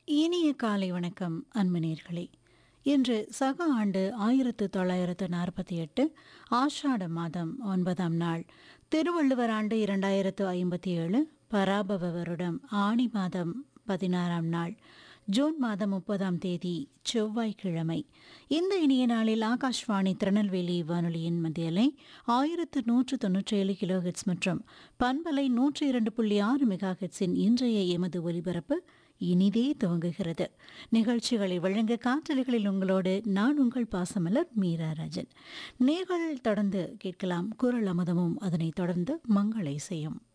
இனிய காலை வணக்கம் அன்பனேர்களே இன்று சக ஆண்டு ஆயிரத்து தொள்ளாயிரத்து நாற்பத்தி எட்டு ஆஷாட மாதம் ஒன்பதாம் நாள் திருவள்ளுவர் ஆண்டு இரண்டாயிரத்து ஐம்பத்தி ஏழு பராபவ வருடம் ஆணி மாதம் பதினாறாம் நாள் ஜூன் மாதம் முப்பதாம் தேதி செவ்வாய்க்கிழமை இந்த இனிய நாளில் ஆகாஷ்வாணி திருநெல்வேலி வானொலியின் மத்தியலை ஆயிரத்து நூற்று தொன்னூற்றி ஏழு கிலோஹெட்ஸ் மற்றும் பண்பலை நூற்றி இரண்டு புள்ளி ஆறு மெகா ஹெட்ஸின் இன்றைய எமது ஒலிபரப்பு இனிதே துவங்குகிறது நிகழ்ச்சிகளை வழங்க காற்றலைகளில் உங்களோடு நான் உங்கள் பாசமலர் மீரா ராஜன் நேர்கள் தொடர்ந்து கேட்கலாம் குரல் அமுதமும் அதனைத் தொடர்ந்து மங்களை செய்யும்